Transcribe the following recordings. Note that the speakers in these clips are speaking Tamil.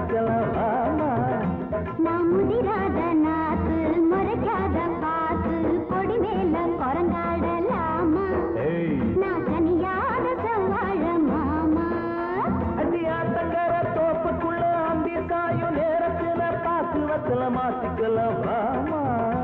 மாத்திக்கலாம் வாமா நான் முதிராத நாத்து முறைக்காத பாத்து கொடி மேல குரங்காடலாமா ஏய் நான் தனியாத செவ்வாழ மாமா அடியாத்தங்கர தோப்புக்குள்ள அந்தி சாயும் நேரத்துல பாக்கு வத்தல மாத்திக்கலாம் வாமா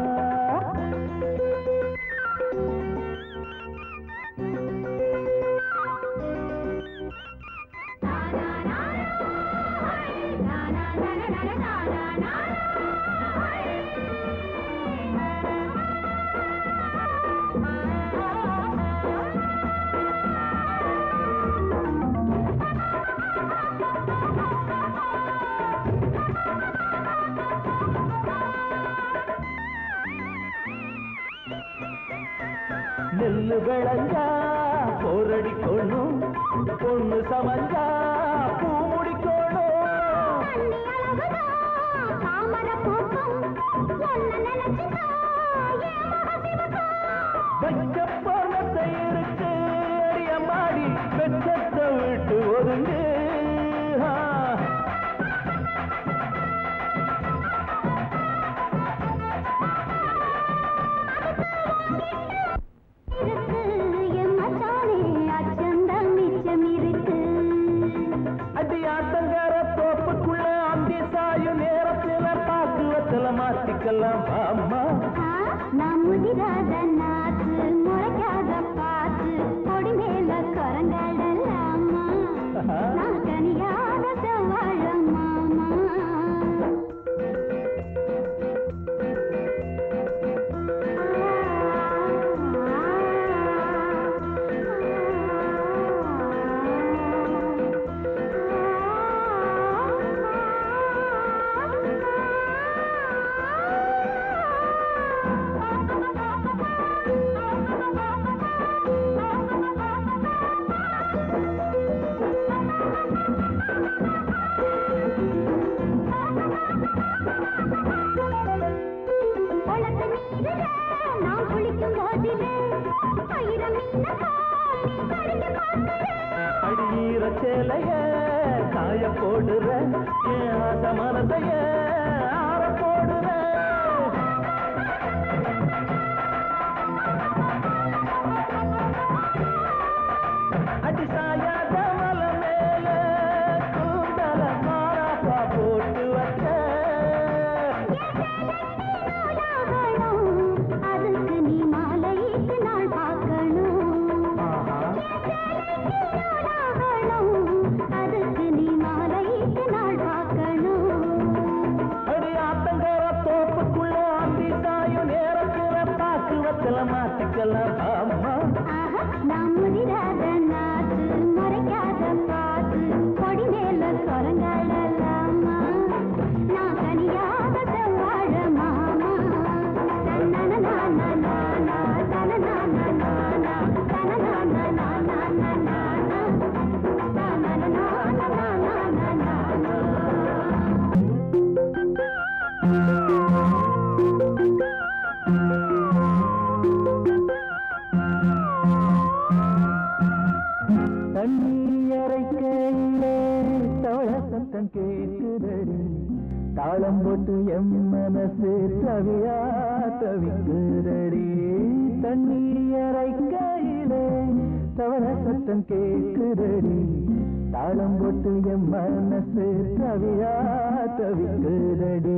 நெல்லு விளைஞ்சா போரடிக்கணும் பொண்ணு சமஞ்சா பூ முடிக்கணும் தண்ணி அழகுதான் தாமர பூக்கும் ஒன்ன நினைச்சுதான் என் மகசிவக்கும் வைக்க போனத்தை இருக்கு அடியம்மாடி வெச்சத்தை விட்டு ஒதுங்கு ஆ. இருக்கு என் மச்சானே அச்சந்தம் மிச்சம் இருக்கு அடி ஆத்தங்கர தோப்புக்குள்ள அந்தி சாயும் நேரத்துல பாக்குவத்துல மாத்திக்கலாம் அம்மா ஆ, நான் முதிராத நாத்து முறைக்காத பாத்து கொடி மேல குரங்காடலாமா நான் கனியாத செவ்வாழ மாமா குளத்து நீரிலே நான் குளிக்கும் போதிலே ஆயிரம் மீன போல் நீ கடிக்க பார்க்கிறேன் அடியீர சேலைய காய போடுற என் ஆசை மனசைய ஆற போடுற அடி சாயாத மலை மேல கூந்தல மாறாப்பா போட்டு வச்ச நூலாகணும், அதுக்கு நீ மாலையிட்டு நாள் பார்க்கணும் நூலாகணும், அதுக்கு நீ மாலையிட்டு நாள் பார்க்கணும் அடி ஆத்தங்கர தோப்புக்குள்ள அந்தி சாயும் நேரத்துல பாக்குவத்துல மாத்திக்கலாம் அம்மா ஆஹா, நான் முதிராத நாத்து மறைக்காத பாத்து கொடி மேல குரங்காடலாமா நான் தனியாத செவ்வாழ மாமா தன்னனனானனானா, தனனானனானா, தனனானனானானா, தனனானனானானா. தண்ணீரைக்கையிலே தவள சத்தம் கேட்குதடி தாளம் போட்டு எம் மனசு தவியா தவிக்குதடி தண்ணீரைக்கையிலே தவள சத்தம் கேட்குதடி தாளம் போட்டு எம் மனசு தவியா தவிக்குதடி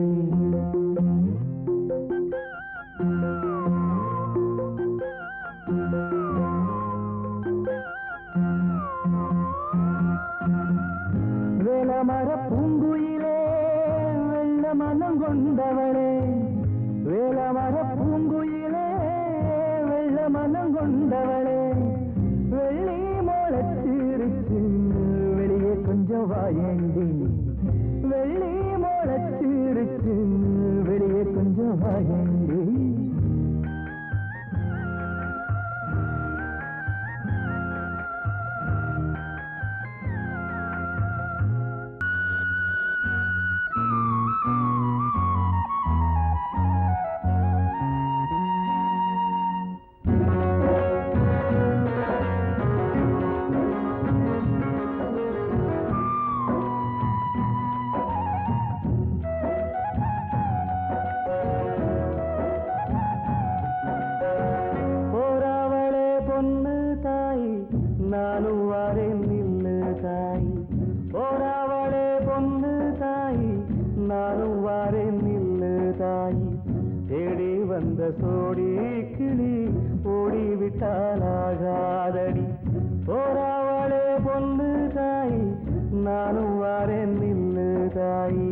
வேலமர பூங்குயிலே வெள்ள மனம் கொண்டவளே வேலமர பூங்குயிலே வெள்ள மனம் கொண்டவளே வெள்ளி மோளச்சிருச்சு வெளியே கொஞ்சம் வாயேண்டி வெள்ளி மோளச்சிருச்சு வெளியே கொஞ்சம் வாயேண்டி சோடி கிளி ஓடிவிட்டாலாகாதடி போறாவளே பொண்ணு தாய் நானும் வாரேன் நில்லு தாயி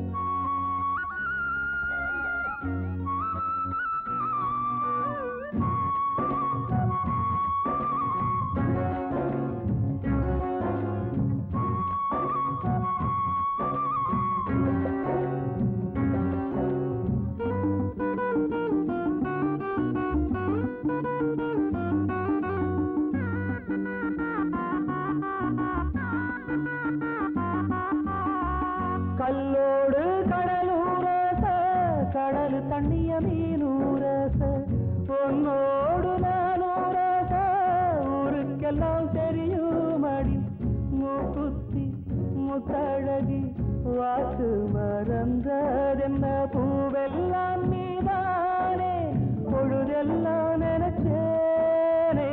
கல்லோடு கடலூரச கடல் தண்ணிய மீனூரச பொன்னோடு நானூரச ஊருக்கெல்லாம் தெரியுமடி மூக்குத்தி முத்தழகி வாக்கு மறந்ததென்ன பூவெல்லாம் நீதானே பொழுதெல்லாம் நினைச்சேனே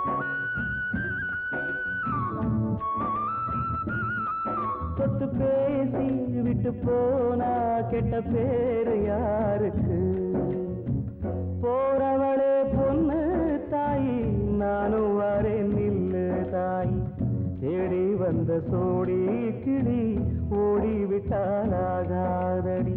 சொத்து பேசி விட்டு போனா கெட்ட பேரு யாருக்கு போறவளே பொண்ணு தாயி நானும் வரேன் நில்லு தாய் தேடி வந்த சோடி கிளி ஓடி விட்டாலாகாதடி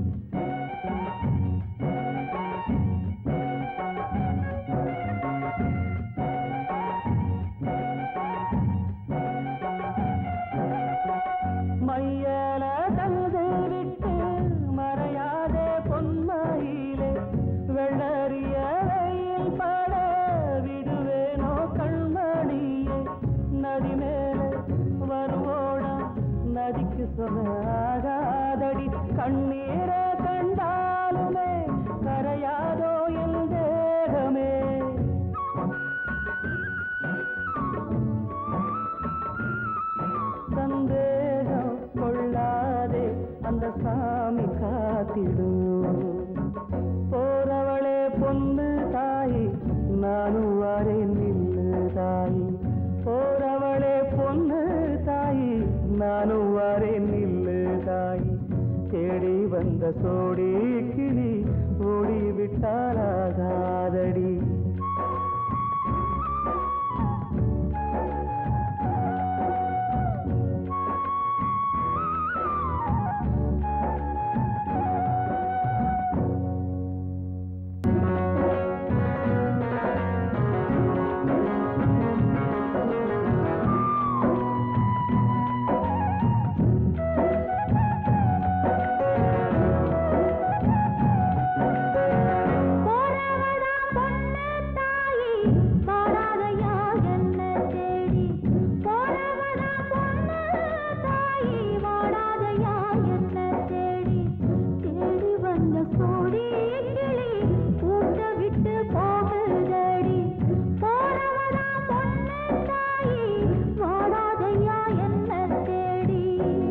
மையல தந்து விட்டு மறையாதே பொன்மையிலே வெள்ளறிய வெயில் பட விடுவேனோ கண்மணியே நதி மேலே வருவோடா நதிக்கு சொல்லாகாதடி கண்ணீரை கண்டாலுமே கரையாதோ என் தேகமே சந்தேகம் கொள்ளாதே அந்த சாமி காத்திடும் போறவளே பொண்ணு தாய் நானும் வரேன் நில்லு தாய் போறவளே பொண்ணு தாய் நானும் வரேன் நில்லு தாய் தேடி வந்த சோடி கிளி ஓடி விட்டாலாகாதடி போறவதா பொண்ணு தாயி வாடாதையா என்ன தேடி போறவதா பொண்ணு தாயி வாடாதையா என்ன தேடி தேடி வந்த சோடி கிளி கூட்ட விட்டு போகுதடி போறவதா பொண்ணு தாயி வாடாதையா என்ன தேடி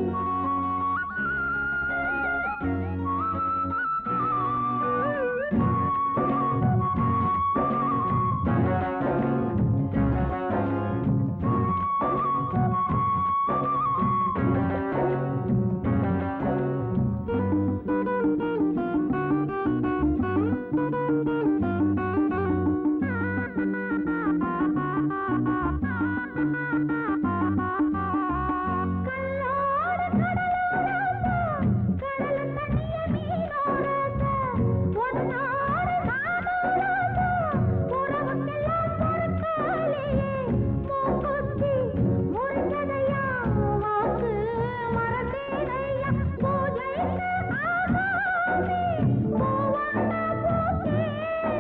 கல்லோடு கடலோரச கடல் தண்ணிய மீனோரச ஒன்னாடு நானோரச உறவுக்கெல்லாம் பொறுக்காளியே மூக்குத்தி முறிஞ்சதையா வாக்கு மறந்தேனையா பூஜைக்கு ஆகாமே பூவண்ண பூத்தேனே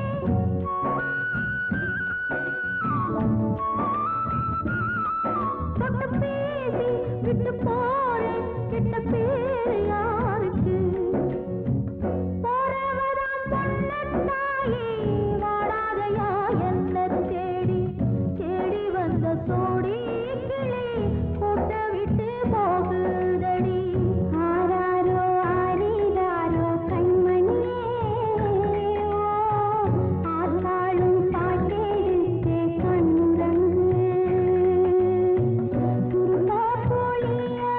தொட்டு பேசி விட்டு போறேன் கெட்ட பேரு யாருக்கு போறவதான் பொண்ணு தாயே வாடாதையா என்ன தேடி தேடி வந்த சோடி கிளி கூட்ட விட்டு போகுதடி ஆராரோ ஆரிராரோ கண்மணியே ஓ ஆத்தாளும் பாட்டெடுத்தே கண்ணுறங்கு சுருமா போலியா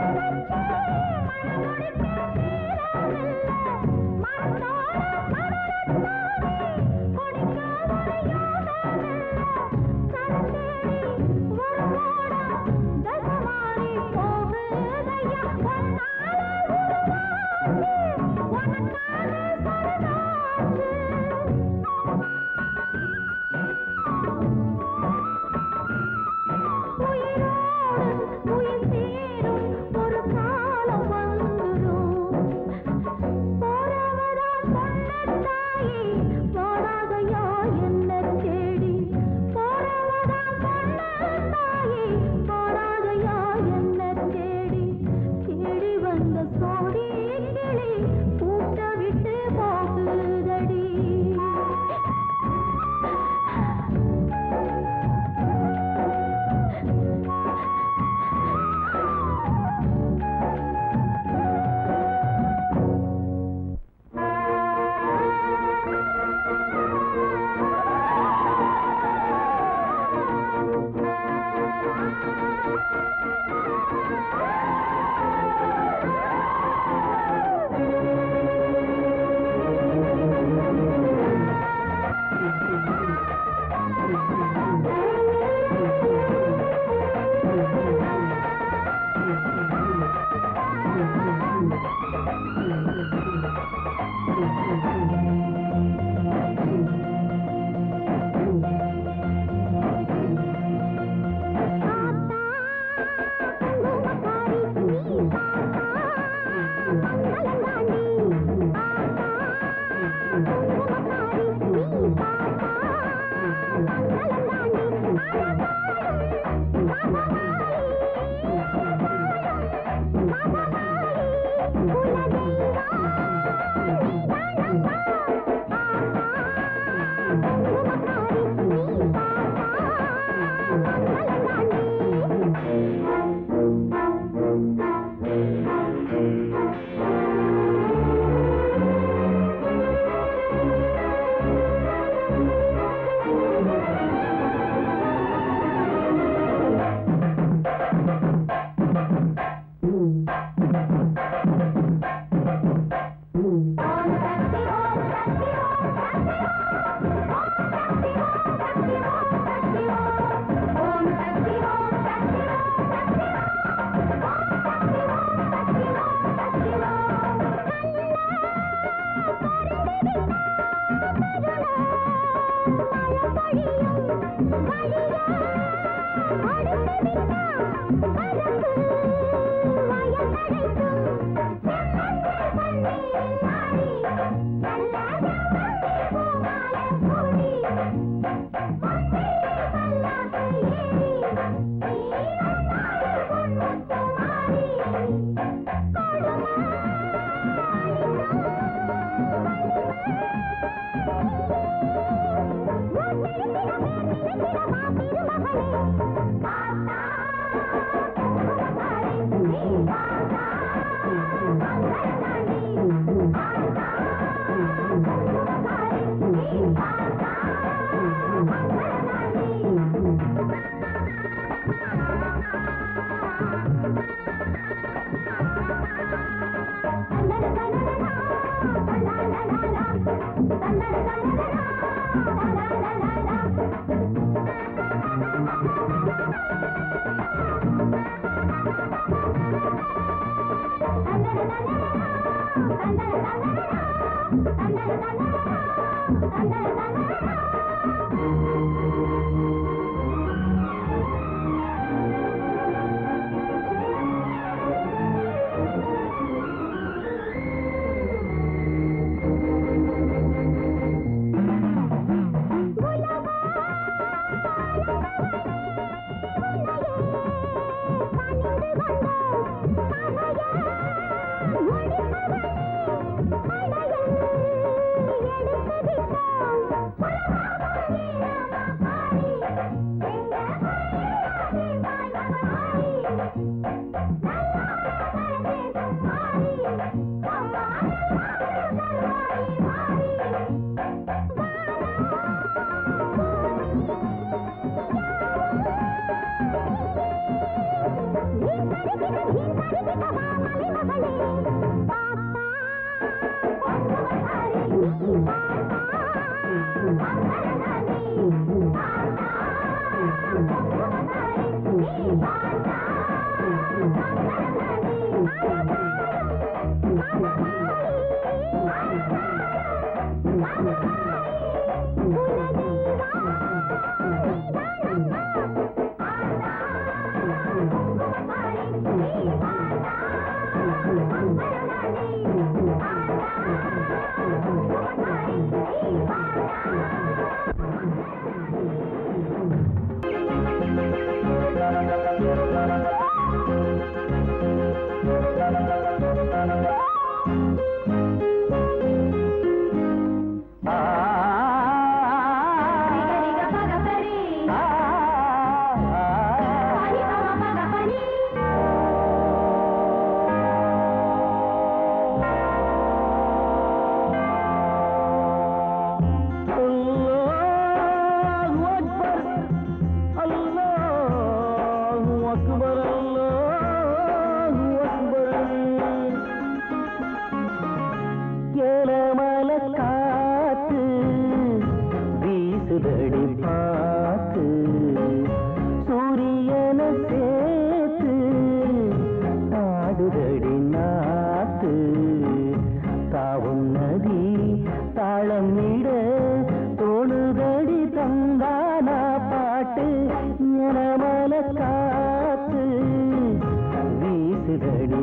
எடுத்து விட்டான்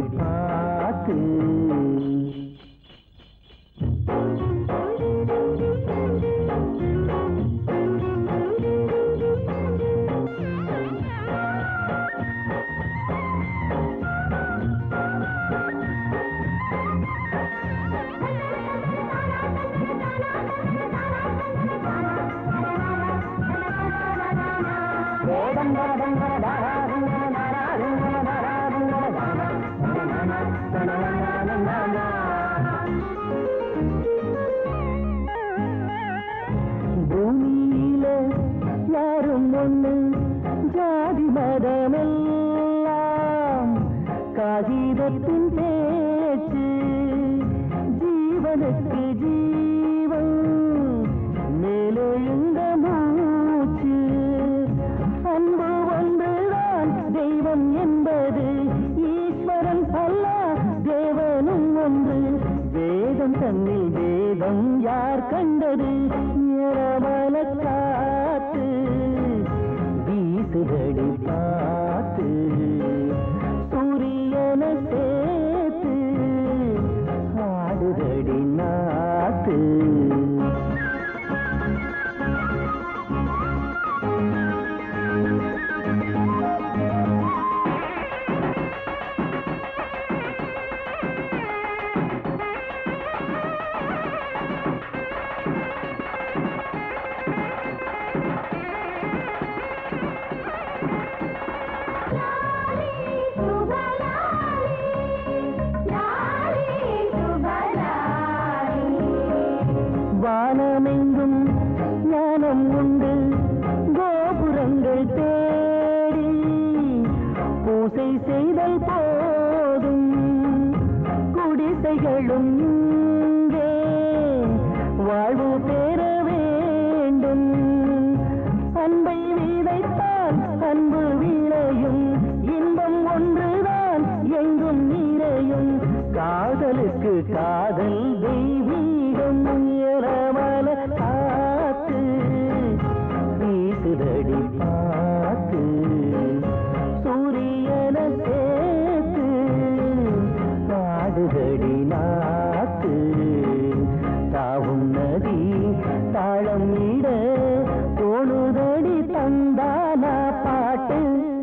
பார்த்து பூமியில யாரும் ஒண்ணு ஜாதி மதமெல்லாம் காகிதத்தின் பேச்சு ஜீவனுக்கு ஜீவன் மேலெழுந்த மூச்சு அன்பு ஒன்றுதான் தெய்வம் என்பது ஈஸ்வரன் அல்ல தேவனும் ஒன்று வேதம் தன்னில் வேதம் யார் கண்டது இரவல காத்து வீசுதடி பார்த்து சூரியன சேர்த்து ஆடுதடி நாத்து வானமெங்கும் ஞானம் உண்டு கோபுரங்கள் தேடி பூசை செய்தல் போதும் குடிசைகளும் இங்கே வாழ்வு பெற வேண்டும் அன்பை விதைத்தால் அன்பு விளையும் இன்பம் ஒன்றுதான் எங்கும் நிறையும் காதலுக்கு காதல்